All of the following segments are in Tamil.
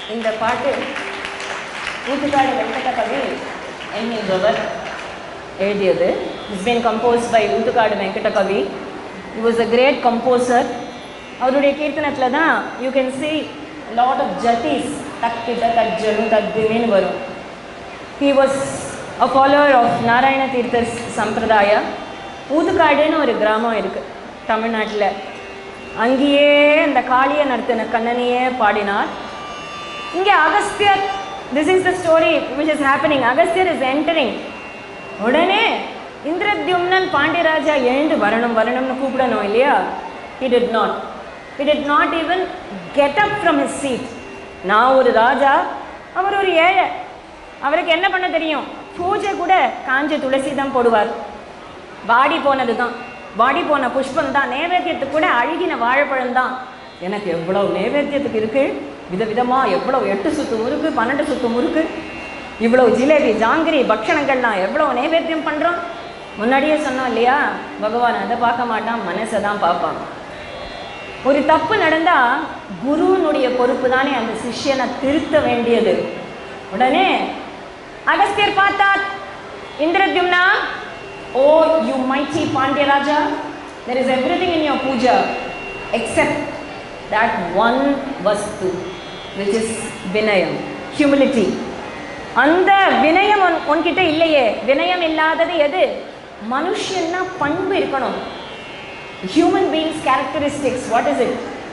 இந்த பாட்டு ஊத்துக்காடு வெங்கடகவி என்கின்றவர் எழுதியது it's been composed by Oothukkadu Venkatakavi he was a great composer அவருடைய கீர்த்தனத்தில் தான் you can see lot of jatis தக்கிட்ட தஜ்ஜனு தத்தின்னு வரும் he was a follower of Narayana Tirthar சம்பிரதாய ஊதுக்காடுன்னு ஒரு கிராமம் இருக்குது தமிழ்நாட்டில் அங்கேயே அந்த காளிய நர்த்தன கண்ணனையே பாடினார் இங்கே Agathiyar this is the story which is happening Agathiyar is entering உடனே இந்திரத்யும்னன் பாண்டியராஜா எழுந்து வரணும் வரணும்னு கூப்பிடணும் இல்லையா he did not he did not even get up from his seat நான் ஒரு ராஜா அவர் ஒரு ஏழை அவருக்கு என்ன பண்ண தெரியும் பூஜை கூட காஞ்ச துளசி தான் போடுவார் வாடி போனது தான் வாடி போன புஷ்பம் தான் நைவேத்தியத்துக்கு கூட அழுகின வாழைப்பழம் தான் எனக்கு எவ்வளோ நைவேத்தியத்துக்கு இருக்கு விதவிதமா எவ்வளோ எட்டு சுத்து முறுக்கு பன்னெண்டு சுத்து முறுக்கு இவ்வளோ ஜிலேபி ஜாங்கிரி பக்ஷணங்கள்லாம் எவ்வளோ நைவேத்தியம் பண்ணுறோம் முன்னாடியே சொன்னோம் இல்லையா பகவான் அதை பார்க்க மாட்டான் மனசை தான் பார்ப்பான் ஒரு தப்பு நடந்தா குருவினுடைய பொறுப்பு தானே அந்த சிஷ்யனை திருத்த வேண்டியது உடனே அகஸ்தியர் பார்த்தார் Indradyumna oh you mighty Pandiyaraja there is everything in your puja except that one vastu which is vinayam humility அந்த வினயம் உன் உன்கிட்ட இல்லையே வினயம் இல்லாதது எது மனுஷன்னா பண்பு இருக்கணும் human beings characteristics what is it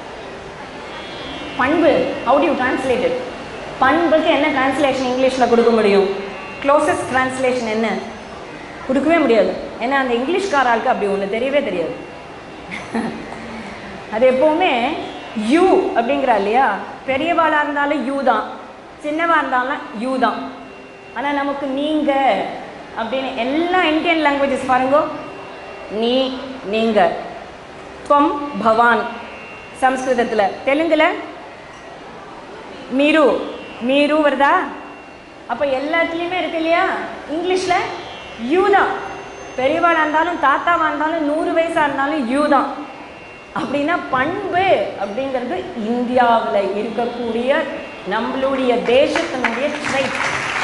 panbu how do you translate it பண்புக்கு என்ன டிரான்ஸ்லேஷன் இங்கிலீஷில் கொடுக்க முடியும் க்ளோசஸ்ட் டிரான்ஸ்லேஷன் என்ன கொடுக்கவே முடியாது ஏன்னா அந்த இங்கிலீஷ்கார ஆளுக்கு அப்படி ஒன்று தெரியவே தெரியாது அது எப்போவுமே யூ அப்படிங்கிறா இல்லையா பெரியவாளாக இருந்தாலும் யூ தான் சின்னவா இருந்தாலும் யூ தான் ஆனால் நமக்கு நீங்கள் அப்படின்னு எல்லா இந்தியன் லாங்குவேஜஸ் பாருங்க நீ நீங்கள் துவம் பவான் சம்ஸ்கிருதத்தில் தெலுங்கில் மீரு மீரு வருதா அப்போ எல்லாத்துலேயுமே இருக்கு இல்லையா இங்கிலீஷில் யூ தான் பெரியவாளாக இருந்தாலும் தாத்தாவாக இருந்தாலும் நூறு வயசாக இருந்தாலும் யூ தான் அப்படின்னா பண்பு அப்படிங்கிறது இந்தியாவில் இருக்கக்கூடிய நம்மளுடைய தேசத்தினுடைய ட்ரைட்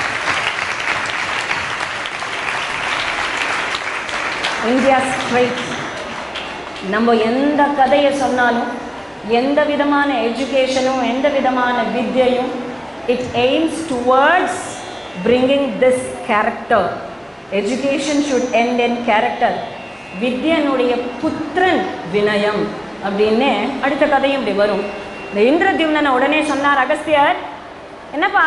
இந்தியா ஸ்ட்ரைட் நம்ம எந்த கதையை சொன்னாலும் எந்த விதமான எஜுகேஷனும் எந்த விதமான வித்யையும் it aims towards bringing this character education should end in character வித்யனுடைய புத்திரன் வினயம் அப்படின்னு அடுத்த கதையும் இப்படி வரும் இந்த இந்திரதிம்னனை உடனே சொன்னார் அகஸ்தியர் என்னப்பா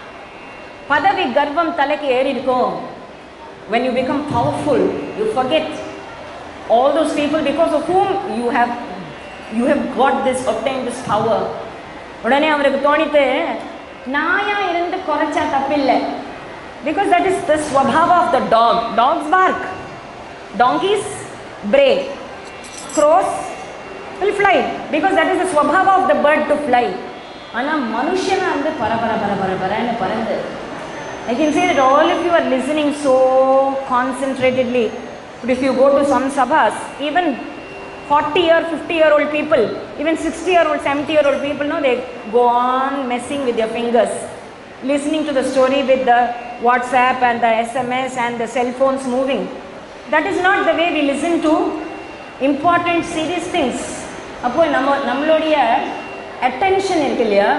பதவி கர்வம் தலைக்கு ஏறி இருக்கும் when you become powerful you forget all those people because of whom you have you have got this obtained this power உடனே அவருக்கு தோணித்து நாயா இருந்து குறைச்சா தப்பில்லை because that is the swabhava of the dog dogs bark donkeys bray crows will fly because that is the swabhava of the bird to fly ஆனால் மனுஷனா வந்து பர பர பர பர பரன்னு பறந்து I can say that all of you are listening so concentratedly. But if you go to some sabhas, even 40 year, 50 year old people, even 60 year old, 70 year old people, no, they go on messing with their fingers, listening to the story with the WhatsApp and the SMS and the cell phones moving. That is not the way we listen to important serious things. அப்போ நம்ம நம்மளுடைய அட்டென்ஷன் இருக்கு இல்லையா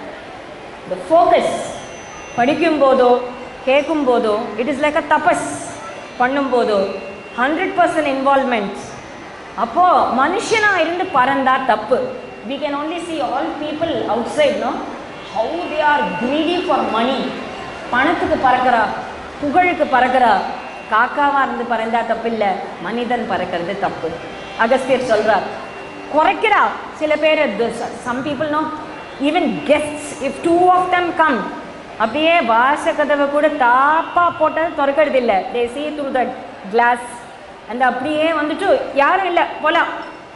த ஃபோக்கஸ் படிக்கும்போதோ கேட்கும்போதோ it is like a tapas பண்ணும்போதோ ஹண்ட்ரட் பர்சன்ட் இன்வால்மெண்ட் அப்போது மனுஷனாக இருந்து பறந்தா தப்பு we can only see all people outside no how they are greedy for money பணத்துக்கு பறக்கிறா புகழுக்கு பறக்கிறா காக்காவாக இருந்து பறந்தா தப்பு இல்லை மனிதன் பறக்கிறது தப்பு அகஸ்தியர் சொல்கிறார் குறைக்கிறா சில பேர் some people no even guests if two of them come அப்படியே வாச கதவை கூட தாப்பா போட்டது திறக்கிறது இல்லை தே சீ த்ரூ த கிளாஸ் அந்த அப்படியே வந்துட்டு யாரும் இல்லை போலாம்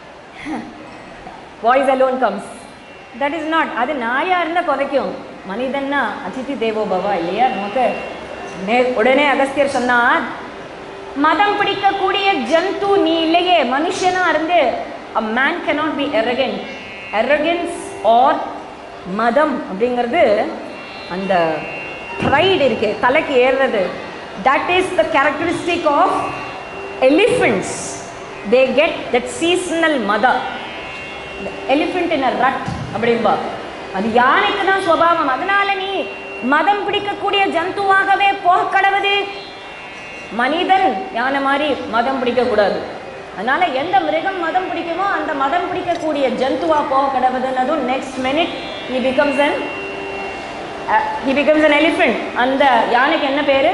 voice alone comes that is not அது நாயா இருந்தால் குறைக்கும் மனிதன்னா அதிதி தேவோ பவா இல்லையா நமக்கு நே உடனே அகஸ்தியர் சொன்னார் மதம் பிடிக்கக்கூடிய ஜந்து நீ இல்லையே மனுஷனா இருந்து a man cannot be arrogant arrogance or மதம் அப்படிங்கிறது அந்த ப்ரைடு இருக்கே தலைக்கு ஏறுறது that is the characteristic of elephants they get that seasonal madam elephant in a rut அப்படின்பா அது யானைக்கு தான் சுவாவம் அதனால நீ மதம் பிடிக்கக்கூடிய ஜந்துவாகவே போக கடவுது மனிதன் யானை மாதிரி மதம் பிடிக்கக்கூடாது அதனால எந்த மிருகம் மதம் பிடிக்குமோ அந்த மதம் பிடிக்கக்கூடிய ஜந்துவா போக கடவுதுன்னதும் next minute he becomes an he becomes an elephant அந்த யானைக்கு என்ன பேரு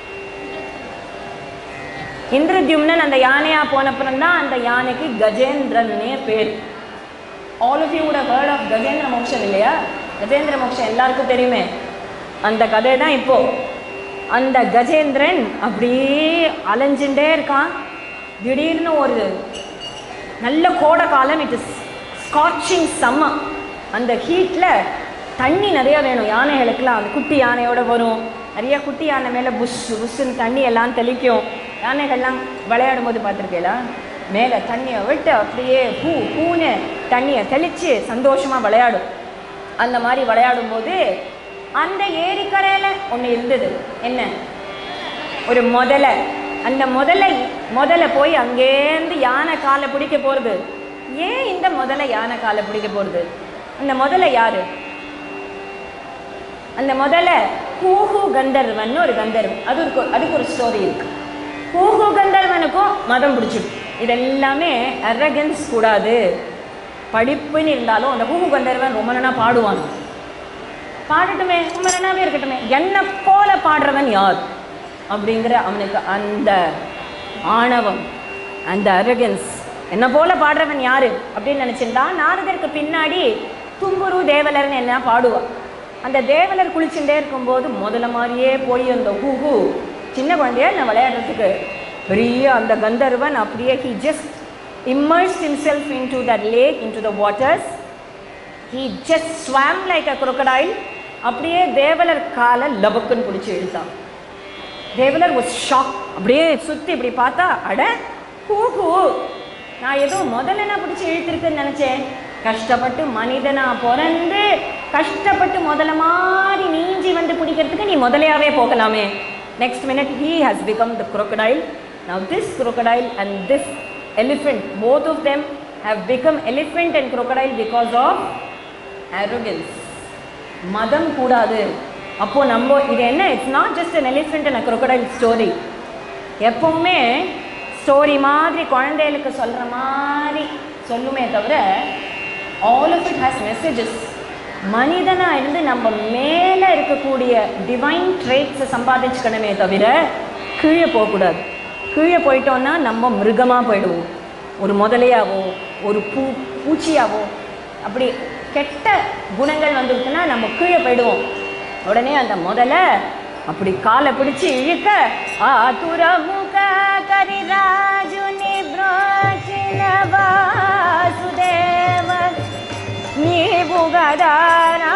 இந்திரத்யும்னன் அந்த யானையா போனப்புறம் தான் அந்த யானைக்கு கஜேந்திரன்னே பேர் all of you would have heard of Gajendra Mokshan இல்லையா கஜேந்திர மோக்ஷன் எல்லாருக்கும் தெரியுமே அந்த கதை தான் இப்போ அந்த கஜேந்திரன் அப்படியே அலைஞ்சுட்டே இருக்கான் திடீர்னு ஒரு நல்ல கோடை காலம் இட் இஸ் ஸ்காட்சிங் சம்ம அந்த ஹீட்டில் தண்ணி நிறைய வேணும் யானைகளுக்கெல்லாம் அந்த குட்டி யானையோட வரும் நிறைய குட்டி யானை மேலே புஷ் புஷ்ஷுன்னு தண்ணி எல்லாம் தெளிக்கும் யானைகள்லாம் விளையாடும் போது பார்த்துருக்கீங்களா மேலே தண்ணியை விட்டு அப்படியே பூ பூன்னு தண்ணியை தெளித்து சந்தோஷமாக விளையாடும் அந்த மாதிரி விளையாடும் போது அந்த ஏரிக்கரையில் ஒன்று இருந்தது என்ன ஒரு முதலை அந்த முதலை முதலை போய் அங்கேருந்து யானை காலை பிடிக்க போகிறது ஏன் இந்த முதலை யானை காலை பிடிக்க போகிறது அந்த முதலை யாரு அந்த முதல்ல கூஹு கந்தர்வன் ஒரு கந்தர்வன் அது ஒரு கொ- அதுக்கு ஒரு ஸ்டோரி இருக்கு கூஹு கந்தர்வனுக்கும் மதம் பிடிச்சிடும் இதெல்லாமே அரகன்ஸ் கூடாது படிப்புன்னு இருந்தாலும் அந்த கூஹு கந்தர்வன் ரொம்ப நாளாக பாடுவான் பாடட்டுமே ரொம்ப நல்லாவே இருக்கட்டுமே என்னை போல பாடுறவன் யார் அப்படிங்கிற அவனுக்கு அந்த ஆணவம் அந்த அரகன்ஸ் என்னை போல பாடுறவன் யாரு அப்படின்னு நினச்சிருந்தா நாரதருக்கு பின்னாடி தும்புரு தேவலர்னு என்ன பாடுவான் அந்த தேவலர் குளிச்சுட்டே இருக்கும்போது முதல்ல மாதிரியே போய் அந்த ஹூ ஹூ சின்ன குழந்தைய நான் விளையாடுறதுக்கு பெரிய அந்த கந்தர்வன் அப்படியே he just immersed himself into that lake into the waters he just swam like a crocodile அப்படியே தேவலர் காலை லபக்குன்னு பிடிச்சி இழுத்தான் தேவலர் was shocked அப்படியே சுற்றி இப்படி பார்த்தா அட ஹூ ஹூ நான் ஏதோ முதல்ல என்ன பிடிச்சி இழுத்திருக்குன்னு நினச்சேன் கஷ்டப்பட்டு மனிதனா பிறந்து கஷ்டப்பட்டு முதல்ல மாதிரி நீஞ்சி வந்து பிடிக்கிறதுக்கு நீ முதலையாவே போகலாமே next minute he has become the crocodile now this crocodile and this elephant both of them have become elephant and crocodile because of arrogance மதம் கூடாது அப்போ நம்ம இது என்ன it's not just an elephant and a crocodile story எப்பவுமே ஸ்டோரி மாதிரி குழந்தைகளுக்கு சொல்கிற மாதிரி சொல்லுமே தவிர all of it has messages மனிதனாக இருந்து நம்ம மேலே இருக்கக்கூடிய டிவைன் ட்ரேட்ஸை சம்பாதிச்சுக்கணுமே தவிர கீழே போகக்கூடாது கீழே போயிட்டோன்னா நம்ம மிருகமாக போயிடுவோம் ஒரு முதலையாவோ ஒரு பூ பூச்சியாவோ அப்படி கெட்ட குணங்கள் வந்துருச்சுன்னா நம்ம கீழே போயிடுவோம் உடனே அந்த முதல்ல அப்படி காலை பிடிச்சு இழுக்க ஆதுர முக கரிராஜு நிப்ரோச்சின வாசுதேவ నీవు గదానా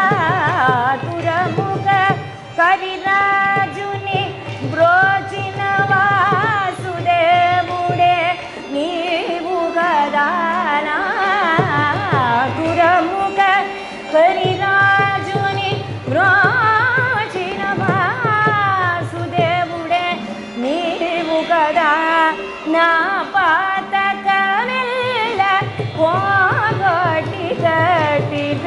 తురముగ కరిరాజుని బ్రోచిన వాసుదేవుడే నీవు గదానా తురముగ కరిరాజుని బ్రోచిన వాసుదేవుడే నీవు గదా నా పాతకమెల్ల పోగొట్టి గట్టిగ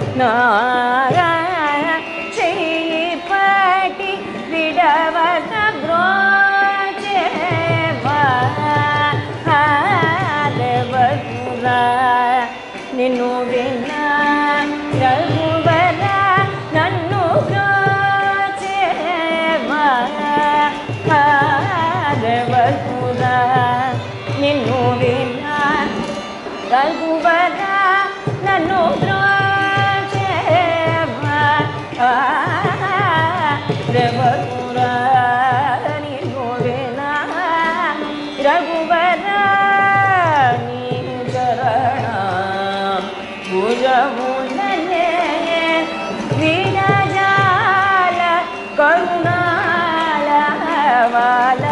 నారాయణ చెయ్యి పట్టి విడవక బ్రోచేవరా నిన్ను విన్నా రఘువర నన్ను బ్రోచేవరా నిన్ను విన్నా రఘువర నన్ను రఘువర నిన్ను వినా రఘువర నీ చరణ భుజములనే విరజాల కరుణాల వాల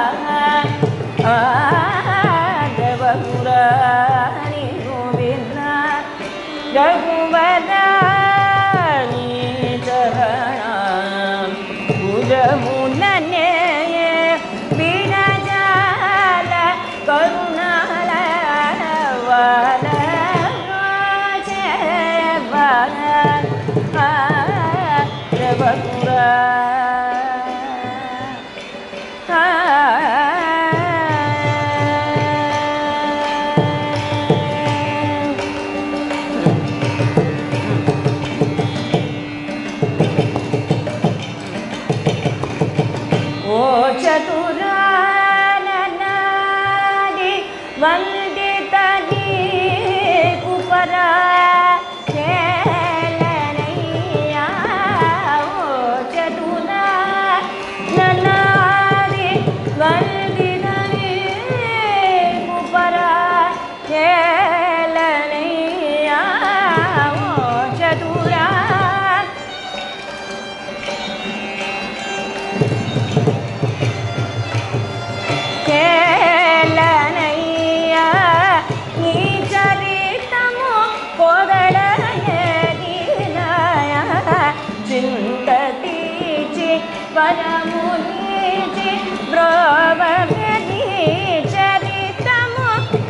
దేవపురాణి గోవింద முன்னே வினஜால கருணால வன ಓ ಚತುರಾನನಾದಿ ವಂದಿತ ನೀ ಕುಪರ ಕೇಳನಯ್ಯ ಓ ಚತುರಾನನಾದಿ ವಂದಿತ ನೀ ಕುಪರ ಕೇಳನಯ್ಯ ಓ ಚತುರಾ కేళనయ్యా నీ చరితము పొగడయగినాయ చింత తీచి పరము నీచి బ్రోవని చరితము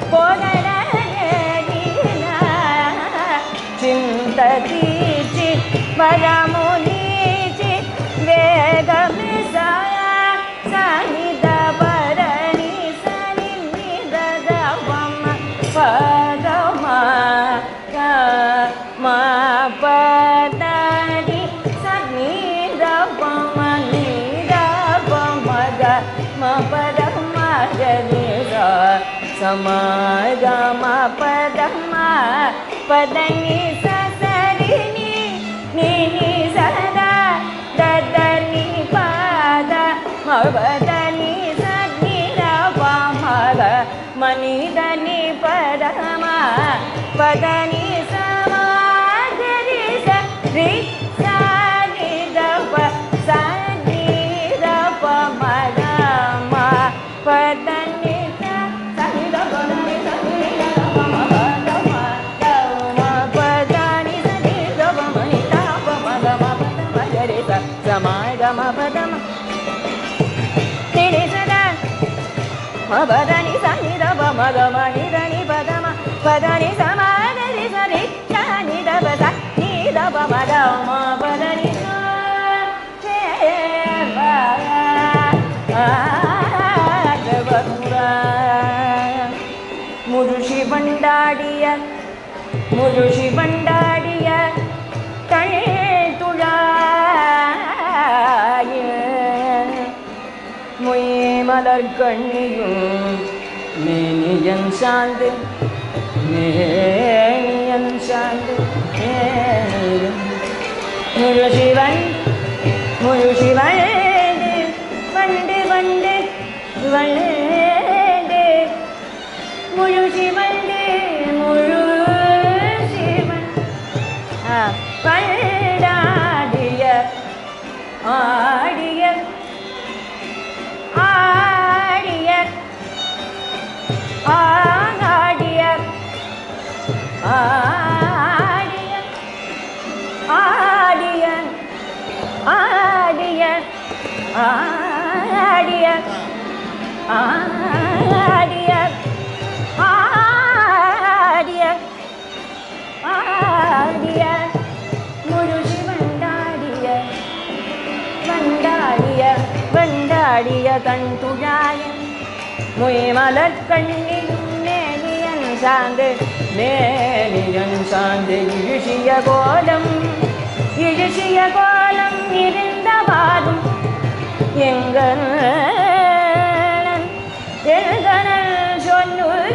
పొగడయగినాయ చింత తీచి పరము నీచి వేగమే సాయ సనిద భరణి సని నిద వమ పదమ మా పదని సని వమ నిద వమ గ మ పద మగని సమాగ మ పద మ పదని ససరిని ని ని సదా దదని పాద మవదని సని మగ మనిదని పదమ పదని సమాగరి సరి సని దప సని దప మగ మ పదని సని దప సని దప మగ మ పదని సని దప మని దప మగ మ పద మగరి స సమాగ మ పదమ తిరి సదా పదని సని దప మగ మని దని పదమ పదని సమాగరి సరి సని దప సని దప మగ మ పదని స முருஷி பண்டாடிய முருஷி பண்டாடிய கழேதுழாய மொய்மலர் கண்ணியும் மேனியன் சாந்து மேனியன் சாந்து முருஷிவன் முருஷிவன் வண்டு வண்டு வண்டு முழு சிவண்டு முழு சிவன் பண்டாடிய ஆடிய ஆடிய ஆடிய ஆடிய ஆடிய ஆடிய ஆடிய ஆடிய ஆடிய ஆடிய முழுசி வண்டாடிய வண்டாடிய வண்டாடிய தன் துழாய மொய்மலர் கண்ணியும் மேனியன் சாந்து மேனியன் சாந்து இழுசிய கோலம் இழுசிய கோலம் இருந்தவாறும் எங்கள் எழுதனல் சொல்லுக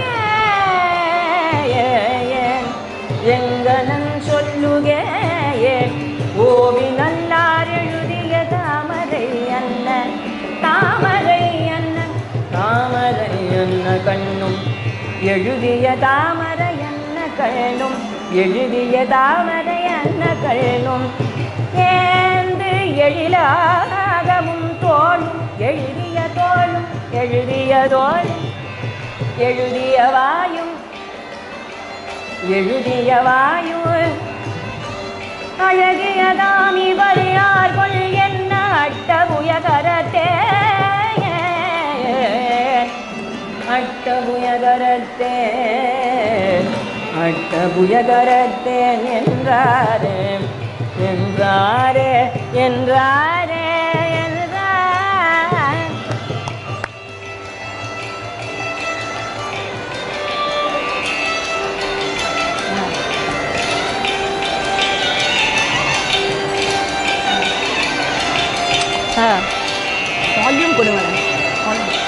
எங்கனன் சொல்லுக ஓவி நல்லார் எழுதிய தாமரை அண்ணன் தாமரை அண்ணன் தாமரை அண்ண கண்ணும் எழுதிய தாமரை அண்ண கண்ணும் எழுதிய தாமரை அண்ண கண்ணும் ஏந்து எழிலாகவும் தோளும் எழுதிய தோளும் எழுதிய தோளும் எழுதிய வாயும் எழுதிய வாயு அழகியதாம் இவர் யார் கொள் என்ன அட்ட உயக புயகரத்தேன் என்றாரே என்றாரே என்றாரே என்றார் ஆ வால்யூம் கொடுங்க volume.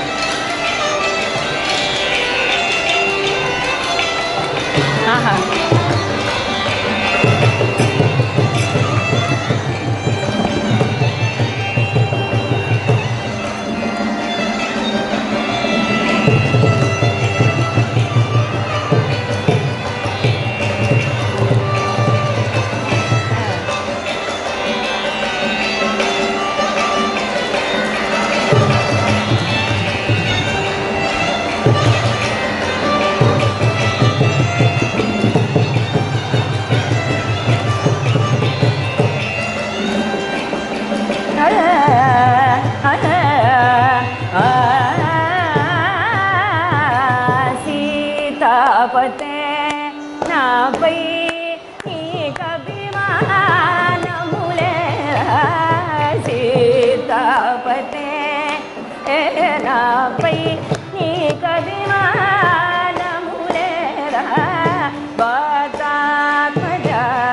ஆஹா సీతాపతే నాపై నీకభిమానములే సీతాపతే నాపై నీకభిమానములే బాతాత్మజ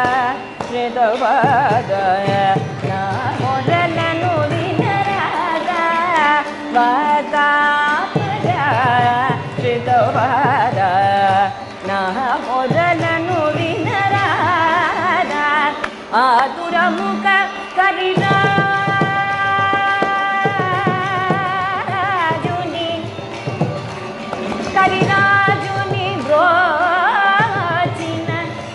శ్రితవాదయ నా మొదలను వినరాగా వాతాత్మజ శ్రితవాద నా మొదలను వినరాగా ఆతురముఖ కరిరాజుని కరిరాజుని బ్రోచిన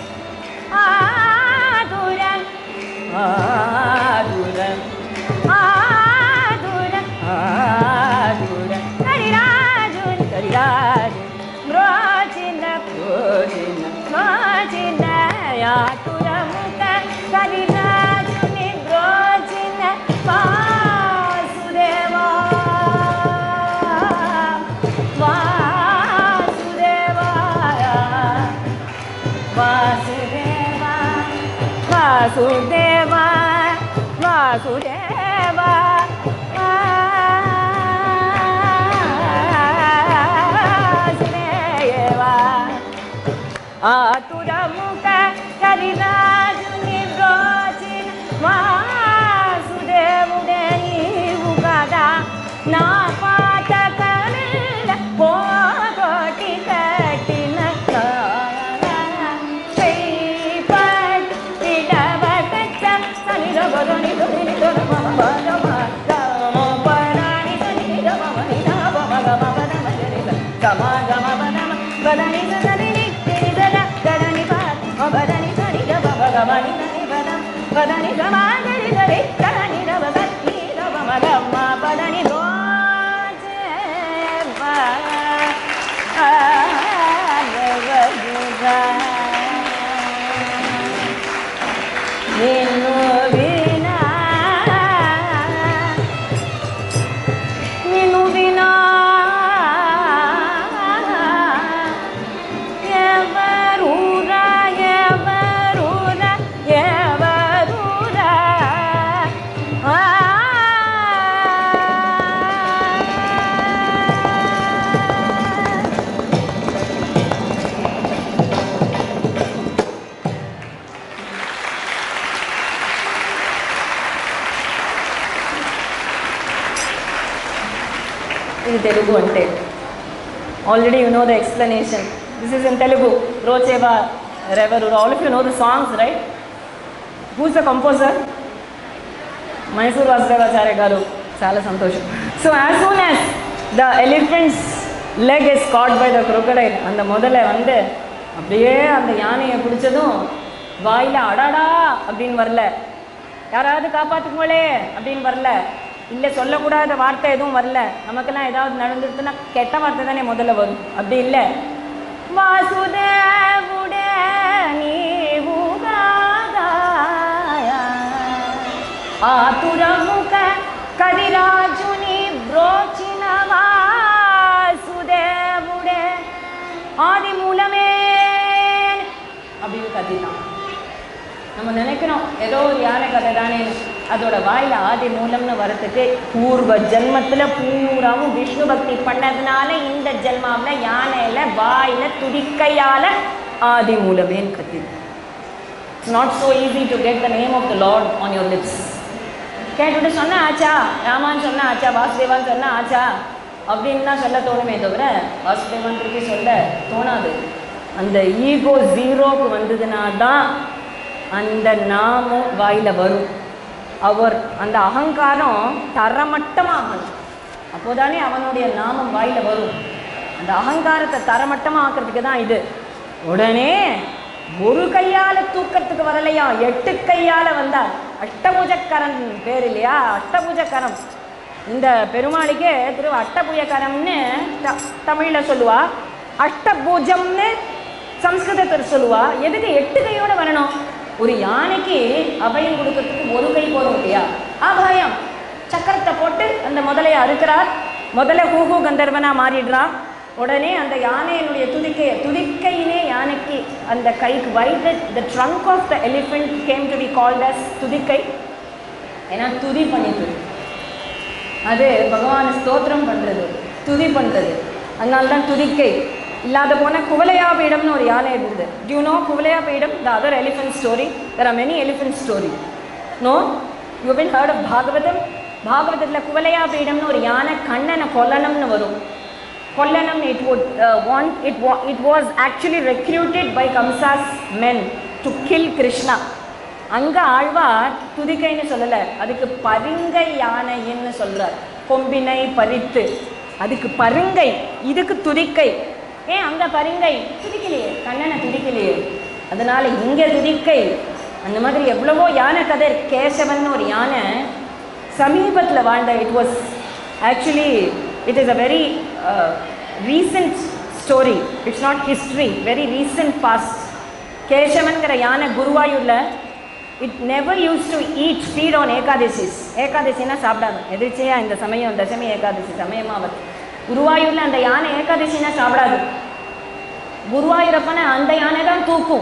ఆదురన్ ఆదురన్ ఆదురన్ ఆదురన్ కరిరాజుని కరిరాజు బ్రోచిన బ్రోచిన బ్రోచిన యాతురముక కరిరాజుని బ్రోచిన వాసుదేవా వాసుదేవాయ వాసుదేవా వాసుదేవా వాసుదేవా వాసుదేవా ఆతురముఖ కరిరాజుని బ్రోచిన వాసుదేవుడే నీవు కదా నా పాట కవిల పోగొట్టి కట్టిన శ్రీపట్ విడవకచ్చ సనిరవరుని దుని దురమ పదమ గమ పరాని సని గమ మని గమ గమ పదమ జరిత గమ గమ పదమ పదని సదని నిత్య దద గదని పాత పదని సని గమ గమ ని ని పదం పదని గమ గరి గరి గని రవ గని రవ మగమ పదని దోజే బా నిన్ను వినా నిన్ను వినా ఎవరూరా ఎవరూరా ఎవరూరా ఆ ఇది తెలుగు అంటే already you know the explanation this is in Telugu Brochevarevaru all of you know the songs right who's the composer Mysore Vasudevacharya garu చాలా సంతోషం so as soon as the elephant's leg is caught by the crocodile அந்த முதல்ல வந்து அப்படியே அந்த யானையை பிடிச்சதும் வாயில் அடாடா அப்படின்னு வரல யாராவது காப்பாற்றுங்களே அப்படின்னு வரல இல்லை சொல்லக்கூடாத வார்த்தை எதுவும் வரல நமக்கெல்லாம் ஏதாவது நடந்துருச்சுன்னா கெட்ட வார்த்தை தானே முதல்ல வரும் அப்படி இல்லை வாசுதேவுடே నీవుగాదాయ ఆతురముక కరిరాజుని బ్రోచిన వాసుదేవుడే ఆది మూలమే நம்ம நினைக்கிறோம் ஏதோ ஒரு யானை கதை தானே அதோட வாயில ஆதி மூலம்னு வரத்துக்கு பூர்வ ஜென்மத்துல பூராவும் விஷ்ணு பக்தி பண்ணதுனால இந்த ஜென்மாவில் யானையில வாயில துதிக்கையால ஆதி மூலமேன்னு கத்தி it's not so easy to get the name of the lord on your lips கேட்டுட்டு சொன்னா ஆச்சா ராமான்னு சொன்னா ஆச்சா வாசுதேவான்னு சொன்னா ஆச்சா அப்படின்னு தான் சொல்ல தோணுமே தவிர வாசுதேவன் பற்றி சொல்ல தோணாது அந்த ஈகோ ஜீரோக்கு வந்ததுனா தான் அந்த நாமம் வாயில வரும் அவர் அந்த அகங்காரம் தரமட்டமாகணும் அப்போதானே அவனுடைய நாமம் வாயில வரும் அந்த அகங்காரத்தை தரமட்டமா ஆக்கிறதுக்கு தான் இது உடனே ஒரு கையால தூக்கத்துக்கு வரலையா எட்டு கையால வந்தார் அஷ்டபுஜக்கரன் பேர் இல்லையா அஷ்டபுஜக்கரம் இந்த பெருமாளுக்கே திரு அஷ்டபுஜக்கரம்னு த தமிழ்ல சொல்லுவா அஷ்டபூஜம்னு சம்ஸ்கிருதத்தில் சொல்லுவா எதுக்கு எட்டு கையோட வரணும் ஒரு யானைக்கு அபயம் கொடுக்கறதுக்கு ஒரு கை போதும் இல்லையா அபயம் சக்கரத்தை போட்டு அந்த முதலையை அறுக்கிறார் முதல்ல ஹூஹூ கந்தர்வனா மாறிடுறான் உடனே அந்த யானையினுடைய துதிக்கையை துதிக்கையினே யானைக்கு அந்த கைக்கு why the trunk of the elephant came to be called as thuthikkai ஏன்னா துதி பண்ணிட்டு அது பகவானை ஸ்தோத்திரம் பண்ணுறது துதி பண்ணுறது அதனால தான் துதிக்கை இல்லாத போன குவலையா பீடம்னு ஒரு யானை இருந்தது due know Kuvalaya Peedam the other elephant story there are many elephant story no you been heard of Bhagavatham பாகவதத்தில் குவலையா பீடம்னு ஒரு யானை கண்ணனை கொல்லணும்னு வரும் கொல்லணும் it would uh, want it wa- it was actually recruited by Kamsa's men to kill Krishna அங்க ஆழ்வார் துதிக்கைன்னு சொல்லல அதுக்கு பருங்கை யானைன்னு சொல்றார் கொம்பினை பறித்து அதுக்கு பருங்கை இதுக்கு துதிக்கை ஏன் அங்க பருங்கை துதிக்கலையே கண்ணனை துதிக்கலையே அதனால இங்க துதிக்கை அந்த மாதிரி எவ்வளவோ யானை கதை இருக்கு. கேசவன் ஒரு யானை சமீபத்தில் வாழ்ந்த it was actually it is a very recent story it's not history very recent past கேசவன்கிற யானை குருவாயூரில் it never use to eat feed on Ekadasis ஏகாதசினா சாப்பிடாது எதிர்ச்சியா இந்த சமயம் தசமி ஏகாதசி சமயமாக குருவாயூரில் அந்த யானை ஏகாதசினா சாப்பிடாது குருவாயூரப்பனை அந்த யானை தான் தூக்கும்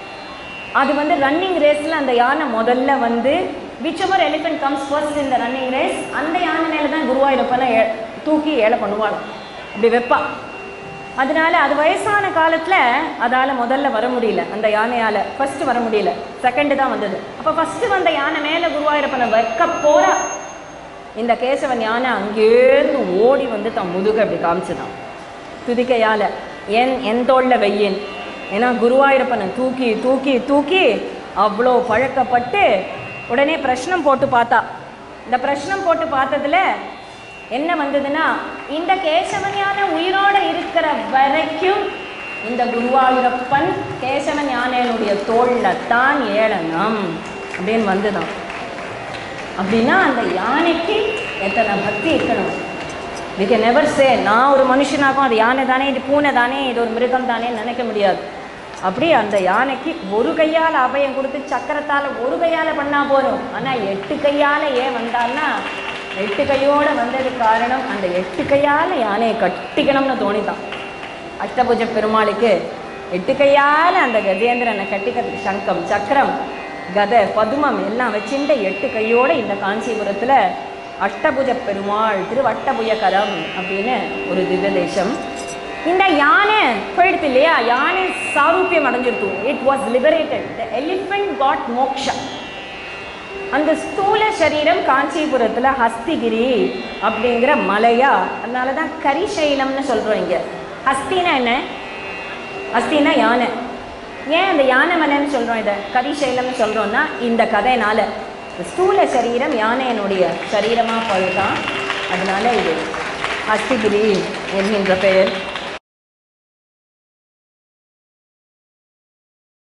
அது வந்து ரன்னிங் ரேஸில் அந்த யானை முதல்ல வந்து whichever elephant comes first இந்த ரன்னிங் ரேஸ் அந்த யானை மேலே தான் குருவாயூரப்பனை ஏ தூக்கி ஏழை பண்ணுவாள் அப்படி வைப்பா அதனால அது வயசான காலத்தில் அதால் முதல்ல வர முடியல அந்த யானையால் ஃபஸ்ட்டு வர முடியல செகண்டு தான் வந்தது அப்போ ஃபஸ்ட்டு வந்த யானை மேலே குருவாயூரப்பனை வைக்க போகிறா இந்த கேசவன் யானை அங்கேருந்து ஓடி வந்து தன் முதுக அப்படி காமிச்சுதான் துதிக்கையால் என் என் தோளில் வெய்யேன் ஏன்னா குருவாயூரப்பனை தூக்கி தூக்கி தூக்கி அவ்வளோ பழக்கப்பட்டு உடனே பிரஷ்னம் போட்டு பார்த்தா இந்த பிரஷ்னம் போட்டு பார்த்ததுல என்ன வந்ததுன்னா இந்த கேசவன் யானை உயிரோட இருக்கிற வரைக்கும் இந்த குருவாயூரப்பன் கேசவன் யானையினுடைய தோளில் தான் ஏளனம் அப்படின்னு வந்துதான் அப்படின்னா அந்த யானைக்கு எத்தனை பக்தி இருக்கணும் வி கேன் நெவர் சே நான் ஒரு மனுஷனாகும் அது யானை தானே இது பூனை தானே இது ஒரு மிருகம் தானே நினைக்க முடியாது அப்படி அந்த யானைக்கு ஒரு கையால் அபயம் கொடுத்து சக்கரத்தால் ஒரு கையால் பண்ணால் போதும் ஆனால் எட்டு கையால் ஏன் வந்தான்னா எட்டு கையோடு வந்ததுக்கு காரணம் அந்த எட்டு கையால் யானையை கட்டிக்கணும்னு தோணிதான் அஷ்டபுஜ பெருமாளுக்கு எட்டு கையால் அந்த கஜேந்திரனை கட்டிக்கிறதுக்கு சங்கம் சக்கரம் கதை பதுமம் எல்லாம் வச்சுட்டு எட்டு கையோட இந்த காஞ்சிபுரத்தில் அஷ்டபுஜ பெருமாள் திருவட்டபுயகரம் அப்படின்னு ஒரு திவ்ய தேசம் இந்த யானை போயிடுது இல்லையா யானை சாரூபியம் அடைஞ்சிருத்து it was liberated the elephant got moksha அந்த ஸ்தூல சரீரம் காஞ்சிபுரத்தில் ஹஸ்திகிரி அப்படிங்கிற மலையா அதனால தான் கரிசைலம்னு சொல்கிறோம் இங்கே ஹஸ்தினா என்ன ஹஸ்தினா யானை ஏன் அந்த யானை மலைன்னு சொல்கிறோம் இதை கரிசைலம்னு சொல்கிறோம்னா இந்த கதையினால இந்த ஸ்தூல சரீரம் யானையினுடைய சரீரமாக போயிட்டான் அதனால இது ஹஸ்திகிரி என்கின்ற பெயர்